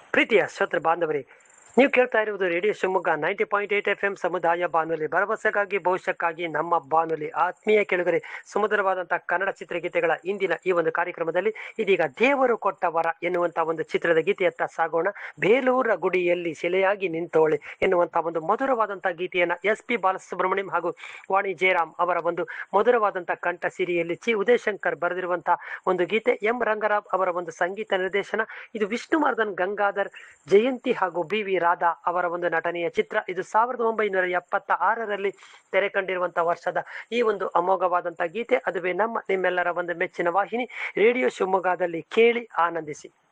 ಪ್ರೀತಿಯ ಶ್ರೋತೃ ಬಾಂಧವರೇ ನೀವು ಕೇಳ್ತಾ ಇರುವುದು radio Shivamogga ninety point eight F M ಸಮುದಾಯ ಬಾನುಲಿ ಭರವಸೆಗಾಗಿ ಭವಿಷ್ಯಕ್ಕಾಗಿ ನಮ್ಮ ಬಾನುಲಿ ಆತ್ಮೀಯ ಕೆಳಗರೆ ಸುಮಧುರವಾದಂತಹ ಕನ್ನಡ ಚಿತ್ರಗೀತೆಗಳ ಇಂದಿನ ಈ ಒಂದು ಕಾರ್ಯಕ್ರಮದಲ್ಲಿ ಇದೀಗ ದೇವರು ಕೊಟ್ಟ ವರ ಎನ್ನುವಂತಹ ಒಂದು ಚಿತ್ರದ ಗೀತೆಯತ್ತ ಸಾಗೋಣ ಬೇಲೂರ ಗುಡಿಯಲ್ಲಿ ಶಿಲೆಯಾಗಿ ನಿಂತೋಳೆ ಎನ್ನುವಂತಹ ಒಂದು ಮಧುರವಾದಂತಹ ಗೀತೆಯನ್ನ ಎಸ್ ಪಿ ಬಾಲಸುಬ್ರಹ್ಮಣ್ಯಂ ಹಾಗೂ ವಾಣಿ ಜಯರಾಮ್ ಅವರ ಒಂದು ಮಧುರವಾದಂತಹ ಕಂಠ ಸಿರಿಯಲ್ಲಿ ಚಿ ಉದಯಶಂಕರ್ ಬರೆದಿರುವಂತಹ ಒಂದು ಗೀತೆ ಎಂ ರಂಗರಾವ್ ಅವರ ಒಂದು ಸಂಗೀತ ನಿರ್ದೇಶನ ಇದು ವಿಷ್ಣುವರ್ಧನ್ ಗಂಗಾಧರ್ ಜಯಂತಿ ಹಾಗೂ ಬಿ ವಿ ರಾಧಾ ಅವರ ಒಂದು ನಟನೆಯ ಚಿತ್ರ ಇದು ಸಾವಿರದ ಒಂಬೈನೂರ ಎಪ್ಪತ್ತ ಆರರಲ್ಲಿ ತೆರೆ ಕಂಡಿರುವಂತಹ ವರ್ಷದ ಈ ಒಂದು ಅಮೋಘವಾದಂತಹ ಗೀತೆ ಅದುವೇ ನಮ್ಮ ನಿಮ್ಮೆಲ್ಲರ ಒಂದು ಮೆಚ್ಚಿನ ವಾಹಿನಿ ರೇಡಿಯೋ ಶಿವಮೊಗ್ಗದಲ್ಲಿ ಕೇಳಿ ಆನಂದಿಸಿ